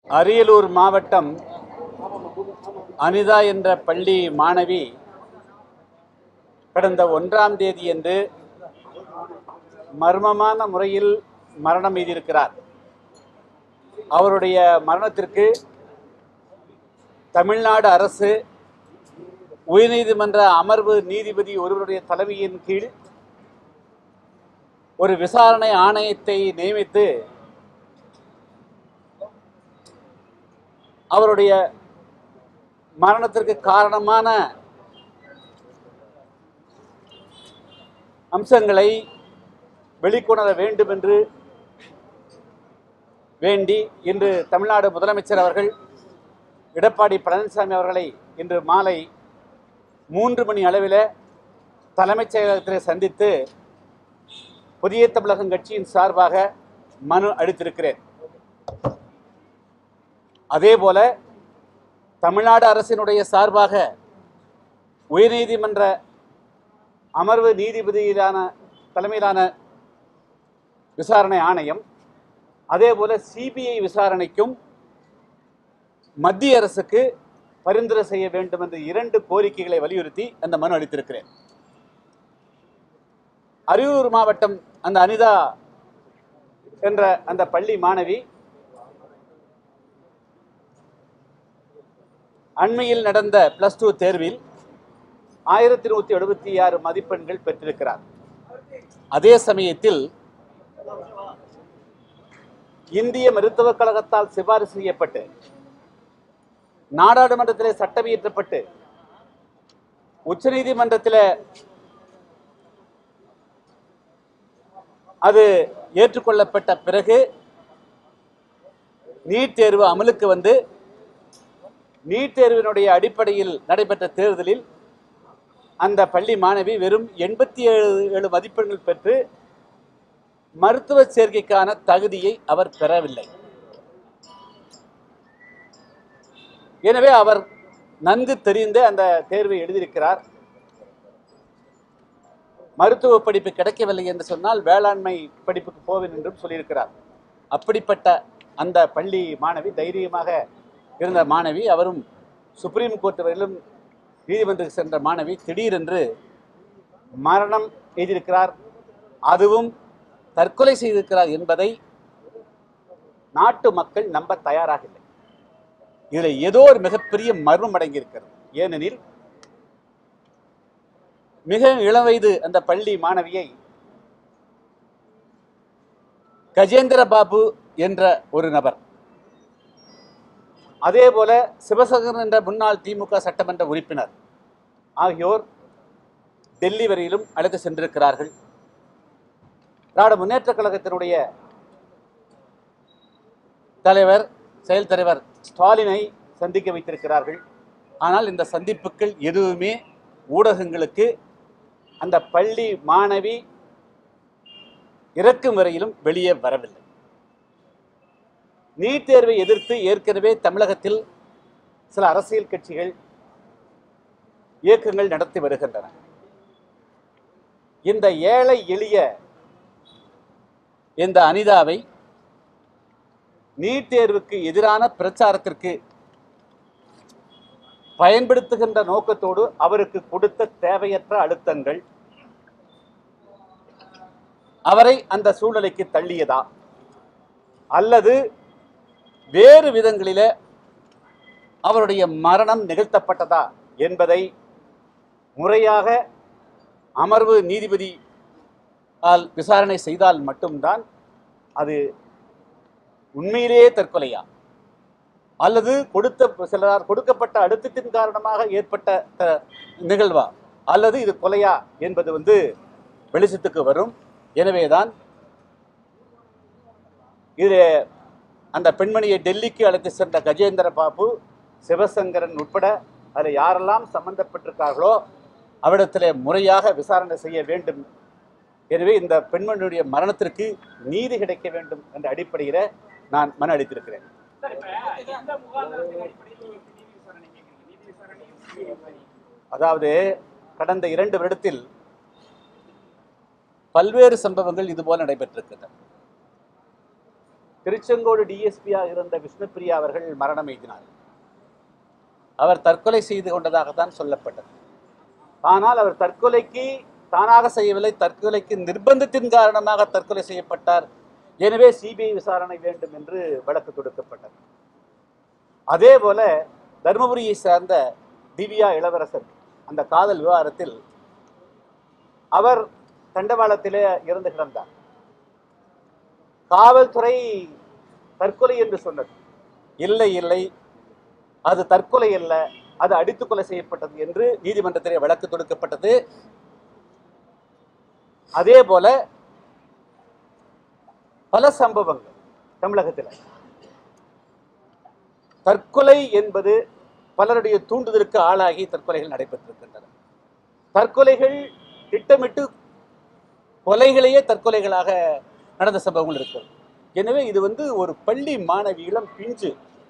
அரியலூர் மாவட்டம் அனிதா என்ற பள்ளி மாணவி கடந்த ஒன்றாம் தேதியன்று மர்மமான முறையில் மரணம் எய்தியிருக்கிறார் அவருடைய மரணத்திற்கு தமிழ்நாடு அரசு உயர்நீதிமன்ற அமர்வு நீதிபதி ஒருவருடைய தலைமையின் கீழ் ஒரு விசாரணை ஆணையத்தை நியமித்து அவருடைய மரணத்திற்கு காரணமான அம்சங்களை வெளிக்கொணர வேண்டும் என்று வேண்டி இன்று தமிழ்நாடு முதலமைச்சர் அவர்கள் எடப்பாடி பழனிசாமி அவர்களை இன்று மாலை மூன்று மணி அளவில் தலைமைச் செயலகத்தில் சந்தித்து புதிய தமிழகம் கட்சியின் சார்பாக மனு அளித்திருக்கிறேன் அதேபோல தமிழ்நாடு அரசினுடைய சார்பாக உயர்நீதிமன்ற அமர்வு நீதிபதியிலான தலைமையிலான விசாரணை ஆணையம் அதேபோல சிபிஐ விசாரணைக்கும் மத்திய அரசுக்கு பரிந்துரை செய்ய வேண்டும் என்ற இரண்டு கோரிக்கைகளை வலியுறுத்தி அந்த மனு அளித்திருக்கிறேன் அரியலூர் மாவட்டம் அந்த அனிதா என்ற அந்த பள்ளி மாணவி அண்மையில் நடந்த பிளஸ் டூ தேர்வில் ஆயிரத்தி நூற்றி எழுபத்தி ஆறு மதிப்பெண்கள் பெற்றிருக்கிறார் அதே சமயத்தில் இந்திய மருத்துவக் கழகத்தால் சிபாரிசு செய்யப்பட்டு நாடாளுமன்றத்திலே சட்டம் இயற்றப்பட்டு உச்சநீதிமன்றத்தில் அது ஏற்றுக்கொள்ளப்பட்ட பிறகு நீட் தேர்வு அமலுக்கு வந்து நீட் தேர்வினுடைய அடிப்படையில் நடைபெற்ற தேர்தலில் அந்த பள்ளி மாணவி வெறும் எண்பத்தி ஏழு ஏழு மதிப்பெண்கள் பெற்று மருத்துவ சேர்க்கைக்கான தகுதியை அவர் பெறவில்லை எனவே அவர் நன்கு தெரிந்து அந்த தேர்வை எழுதியிருக்கிறார் மருத்துவ படிப்பு கிடைக்கவில்லை என்று சொன்னால் வேளாண்மை படிப்புக்கு போவேன் என்றும் சொல்லியிருக்கிறார் அப்படிப்பட்ட அந்த பள்ளி மாணவி தைரியமாக இருந்த மாணவி அவரும் சுப்ரீம் கோர்ட் வரையிலும் நீதிமன்றத்துக்கு சென்ற மாணவி திடீரென்று மரணம் எய்திருக்கிறார் அதுவும் தற்கொலை செய்திருக்கிறார் என்பதை நாட்டு மக்கள் நம்ப தயாராக இல்லை இதில் ஏதோ ஒரு மிகப்பெரிய மர்மம் அடங்கியிருக்கிறது ஏனெனில் மிக இளவயது அந்த பள்ளி மாணவியை கஜேந்திர பாபு என்ற ஒரு நபர் அதே போல சிவசங்கரன் என்ற முன்னாள் திமுக சட்டமன்ற உறுப்பினர் ஆகியோர் டெல்லி வரையிலும் அழைத்து சென்றிருக்கிறார்கள் திராவிட முன்னேற்ற கழகத்தினுடைய தலைவர் செயல் தலைவர் ஸ்டாலினை சந்திக்க வைத்திருக்கிறார்கள் ஆனால் இந்த சந்திப்புகள் எதுவுமே ஊடகங்களுக்கு அந்த பள்ளி மாணவி இறக்கும் வரையிலும் வெளியே வரவில்லை நீட் தேர்வை எதிர்த்து ஏற்கனவே தமிழகத்தில் சில அரசியல் கட்சிகள் இயக்கங்கள் நடத்தி வருகின்றன இந்த ஏழை எளிய இந்த அனிதாவை நீட் தேர்வுக்கு எதிரான பிரச்சாரத்திற்கு பயன்படுத்துகின்ற நோக்கத்தோடு அவருக்கு கொடுத்த தேவையற்ற அழுத்தங்கள் அவரை அந்த சூழ்நிலைக்கு தள்ளியதா அல்லது வேறு விதங்களிலே அவருடைய மரணம் நிகழ்த்தப்பட்டதா என்பதை முறையாக அமர்வு நீதிபதி ஆல் விசாரணை செய்தால் மட்டும்தான் அது உண்மையிலேயே தற்கொலையா அல்லது கொடுத்த சிலரால் கொடுக்கப்பட்ட அழுத்தத்தின் காரணமாக ஏற்பட்ட த- நிகழ்வா அல்லது இது கொலையா என்பது வந்து வெளிச்சத்துக்கு வரும் எனவேதான் இது அந்த பெண்மணியை டெல்லிக்கு அழைத்து சென்ற கஜேந்திர பாபு சிவசங்கரன் உட்பட அதில் யாரெல்லாம் சம்பந்தப்பட்டிருக்கார்களோ அவ்விடத்திலே முறையாக விசாரணை செய்ய வேண்டும் எனவே இந்த பெண்மணியுடைய மரணத்திற்கு நீதி கிடைக்க வேண்டும் என்ற அடிப்படையில் நான் மனு அளித்திருக்கிறேன் சார், இப்ப எந்த முகாந்திரத்தின் அடிப்படையில் நீங்க நீதி விசாரணை கேட்கறீங்க? நீதி விசாரணையும் சிபிஐ விசாரணையும். அதாவது கடந்த இரண்டு வருடத்தில் பல்வேறு சம்பவங்கள் இதுபோல நடைபெற்றிருக்கின்றன திருச்செங்கோடு டிஎஸ்பியாக இருந்த விஷ்ணுபிரியா அவர்கள் மரணம் எய்தினார் அவர் தற்கொலை செய்து கொண்டதாகத்தான் சொல்லப்பட்டது ஆனால் அவர் தற்கொலைக்கு தானாக செய்யவில்லை தற்கொலைக்கு நிர்பந்தத்தின் காரணமாக தற்கொலை செய்யப்பட்டார் எனவே சிபிஐ விசாரணை வேண்டும் என்று வழக்கு தொடுக்கப்பட்டது அதே போல தருமபுரியை சார்ந்த திவ்யா இளவரசர் அந்த காதல் விவகாரத்தில் அவர் தண்டவாளத்திலே இறந்து கிடந்தார் காவல்துறை தற்கொலை என்று சொன்னது இல்லை இல்லை அது தற்கொலை அல்ல அது அடித்துக் கொலை செய்யப்பட்டது என்று நீதிமன்றத்திலே வழக்கு தொடுக்கப்பட்டது அதே போல பல சம்பவங்கள் தமிழகத்தில் தற்கொலை என்பது பலருடைய தூண்டுதலுக்கு ஆளாகி தற்கொலைகள் நடைபெற்றிருக்கின்றன தற்கொலைகள் திட்டமிட்டு கொலைகளையே தற்கொலைகளாக நடந்த சம்பவங்கள் இருக்கிறது எனவே இது வந்து ஒரு பள்ளி மாணவி இளம் பிஞ்சு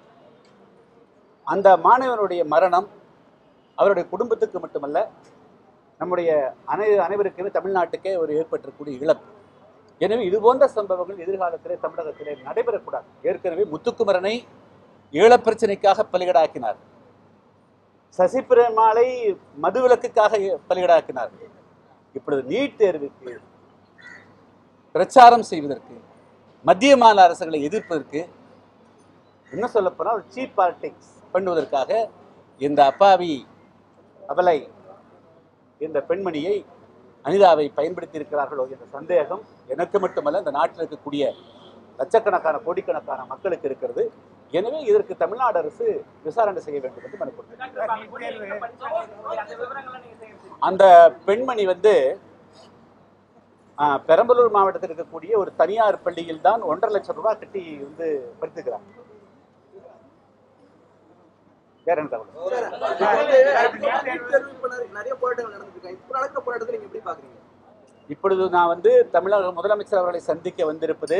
அந்த மாணவனுடைய மரணம் அவருடைய குடும்பத்துக்கு மட்டுமல்ல நம்முடைய அனை அனைவருக்குமே தமிழ்நாட்டுக்கே ஒரு ஏற்பட்டிருக்கக்கூடிய இழப்பு எனவே இது போன்ற சம்பவங்கள் எதிர்காலத்திலே தமிழகத்திலே நடைபெறக்கூடாது ஏற்கனவே முத்துக்குமரனை ஈழப் பிரச்சனைக்காக பலிகடாக்கினார் சசி பெருமாளை மதுவிலக்குக்காக பலிகடாக்கினார் இப்பொழுது நீட் தேர்வுக்கு பிரச்சாரம் செய்வதற்கு மத்திய மாநில அரசுகளை எதிர்ப்பதற்கு என்ன சொல்லப்போனால் ஒரு சீப் பாலிடிக்ஸ் பண்ணுவதற்காக இந்த அப்பாவி அபலை இந்த பெண்மணியை அனிதாவை பயன்படுத்தி இருக்கிறார்களோ என்ற சந்தேகம் எனக்கு மட்டுமல்ல இந்த நாட்டில் இருக்கக்கூடிய லட்சக்கணக்கான கோடிக்கணக்கான மக்களுக்கு இருக்கிறது எனவே இதற்கு தமிழ்நாடு அரசு விசாரணை செய்ய வேண்டும் என்று மனு கொடுத்தது. டாக்டர் அந்த பொண்ணு எங்க படிச்சாங்க? அந்த விவரங்கள்லாம் நீங்க சேகரிச்சிருக்கீங்க. அந்த பெண்மணி வந்து ஆ, பெரம்பலூர் மாவட்டத்தில் இருக்கக்கூடிய ஒரு தனியார் பள்ளியில் தான் ஒன்றரை லட்சம் ரூபாய் கட்டி வந்து படித்துக்கிறார் வேற என்ன தகவல் நிறைய போராட்டங்கள் நடந்திருக்கு இப்ப நடக்கிற போராட்டத்தை நீங்க எப்படி பாக்குறீங்க இப்பொழுது நான் வந்து தமிழக முதலமைச்சர் அவர்களை சந்திக்க வந்திருப்பது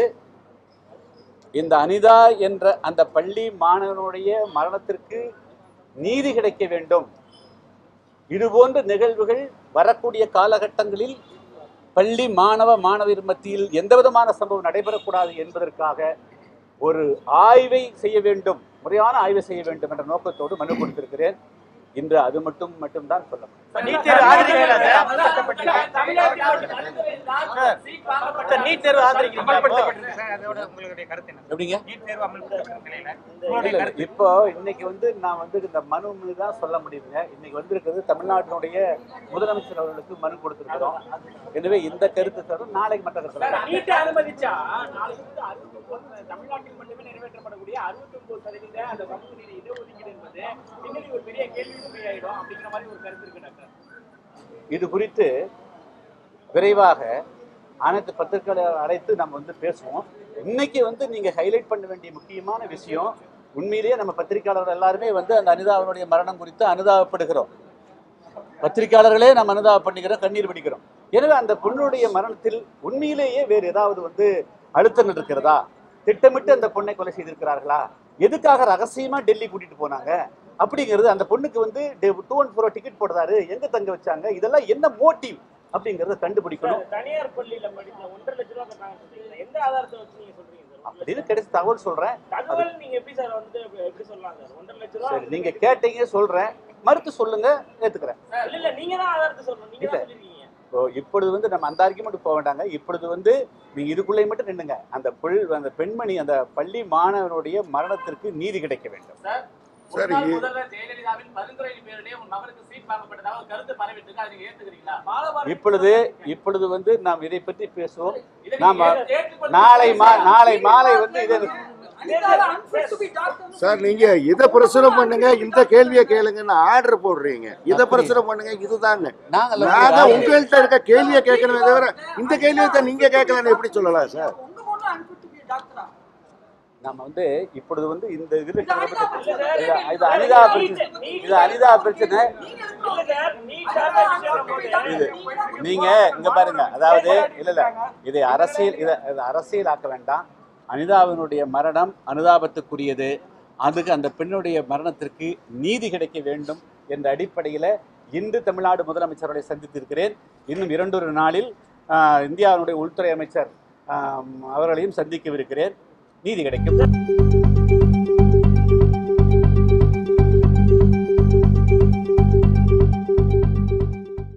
இந்த அனிதா என்ற அந்த பள்ளி மாணவனுடைய மரணத்திற்கு நீதி கிடைக்க வேண்டும் இதுபோன்ற நிகழ்வுகள் வரக்கூடிய காலகட்டங்களில் பள்ளி மாணவ மாணவியர் மத்தியில் எந்த விதமான சம்பவம் நடைபெறக்கூடாது என்பதற்காக ஒரு ஆய்வை செய்ய வேண்டும் முறையான ஆய்வை செய்ய வேண்டும் என்ற நோக்கத்தோடு மனு கொடுத்திருக்கிறேன் இன்று அது மட்டும் மட்டும்தான் சொல்ல முடியும் நீட் தேர்வு ஆதரிக்கிறீங்களா சார்? தமிழ்நாட்டில் தமிழ்நாட்டில் சீட் வாங்கப்பட்ட சார், நீட் தேர்வு ஆதரிக்கிறீங்களா இப்போ? அமல்படுத்தப்பட்டிருக்கு சார். அதோட உங்களுடைய கருத்து என்ன? எப்படிங்க நீட் தேர்வு அமல்படுத்தப்பட்ட நிலையில இல்ல, உங்களுடைய இல்ல. கருத்து இப்போ இன்னைக்கு வந்து நான் வந்து இந்த மனு மீது தான் சொல்ல முடியுங்க இன்னைக்கு வந்திருக்கிறது தமிழ்நாட்டினுடைய முதலமைச்சர் அவர்களுக்கு மனு கொடுத்திருக்கிறோம் எனவே இந்த கருத்து தவிர நாளைக்கு மற்ற கருத்து சார், சொல்றேன். நீட்டை அனுமதிச்சா நாளைக்கு வந்து 69 தமிழ்நாட்டில் மட்டுமே நிறைவேற்றப்படக்கூடிய 69 சதவீத அந்த சமூக நீதி இடஒதுக்கீடு என்பது பின்னாடி ஒரு பெரிய கேள்விக்குறியாயிடும் அப்படிங்கிற மாதிரி ஒரு கருத்து இருக்கு டாக்டர் இது குறித்து விரைவாக அனைத்து பத்திரிகையாளர் அழைத்து நம்ம வந்து பேசுவோம் இன்னைக்கு வந்து நீங்க ஹைலைட் பண்ண வேண்டிய முக்கியமான விஷயம் உண்மையிலேயே நம்ம பத்திரிகையாளர்கள் எல்லாருமே வந்து அந்த அனுதாபனுடைய மரணம் குறித்து அனுதாபப்படுகிறோம் பத்திரிகையாளர்களே நம்ம அனுதாபம் பண்ணிக்கிறோம் கண்ணீர் பிடிக்கிறோம் எனவே அந்த பொண்ணுடைய மரணத்தில் உண்மையிலேயே வேறு ஏதாவது வந்து அழுத்தம் இருக்கிறதா திட்டமிட்டு அந்த பொண்ணை கொலை செய்திருக்கிறார்களா எதுக்காக ரகசியமா டெல்லி கூட்டிட்டு போனாங்க அப்படிங்கிறது அந்த பொண்ணுக்கு வந்து டூ ஒன் ஃபோர் டிக்கெட் போடுறாரு எங்க தங்க வச்சாங்க இதெல்லாம் என்ன மோட்டிவ் அப்படிங்கறத கண்டுபிடிக்கணும் சார், தனியார் பள்ளியில படித்த ஒன்றரை லட்ச ரூபா கட்டாங்க சொல்றீங்க எந்த ஆதாரத்தை வச்சு நீங்க சொல்றீங்க சார் அப்படின்னு கிடைச்ச தகவல் சொல்றேன் தகவல் நீங்க எப்படி சார் வந்து எப்படி சொல்லலாம் சார் ஒன்றரை லட்ச ரூபா சரி நீங்க கேட்டீங்க சொல்றேன் மறுத்து சொல்லுங்க ஏத்துக்கிறேன் இல்ல இல்ல நீங்க தான் ஆதாரத்தை சொல்லணும் நீங்க தான் சொல்லிருக்கீங்க இப்போ இப்பொழுது வந்து நம்ம அந்த ஆர்குமெண்ட் போக வேண்டாங்க இப்பொழுது வந்து நீங்க இதுக்குள்ளே மட்டும் நின்னுங்க அந்த புல் அந்த பெண்மணி அந்த பள்ளி மாணவனுடைய மரணத்திற்கு நீதி கிடைக்க வேண்டும் சரி முன்னாள் முதல்வர் ஜெயலலிதாவின் பரிந்துரையின் பேரிலே உன் மகனுக்கு சீட் வாங்கப்பட்டதாக ஒரு கருத்து பரவிட்டு இருக்கு அதை நீங்க ஏத்துக்கிறீங்களா மாணவர் இப்பொழுது இப்பொழுது வந்து நாம் இதை பற்றி பேசுவோம் இதை நாம நீங்க ஏற்றுக்கொள்ள நாளை மா நாளை மாலை வந்து இதை சார் நீங்க இத பிரசுரம் பண்ணுங்க இந்த கேள்வியை கேளுங்கன்னு ஆர்டர் போடுறீங்க இத பிரசுரம் பண்ணுங்க இதுதாங்க நாங்கள் நாங்க உங்கள்கிட்ட இருக்க கேள்வியை கேட்கணுமே தவிர இந்த கேள்வியை தான் நீங்க கேட்கலன்னு எப்படி சொல்லலாம் சார் நம்ம வந்து இப்பொழுது வந்து இந்த இதுல இது- இது அனிதா பிரச்சனை இது அனிதா பிரச்சனை இல்ல சார் நீட் சார்ந்த இது நீங்க இங்க பாருங்க அதாவது இல்ல இல்ல இதை அரசியல் இதை இதை அரசியலாக்க வேண்டாம் அனிதாவினுடைய மரணம் அனுதாபத்துக்குரியது அதுக்கு அந்த பெண்ணுடைய மரணத்திற்கு நீதி கிடைக்க வேண்டும் என்ற அடிப்படையில் இன்று தமிழ்நாடு முதலமைச்சர்களை சந்தித்திருக்கிறேன் இன்னும் இரண்டொரு நாளில் ஆஹ், இந்தியாவினுடைய உள்துறை அமைச்சர் ஆம், அவர்களையும் சந்திக்கவிருக்கிறேன் நீதி கிடைக்கும்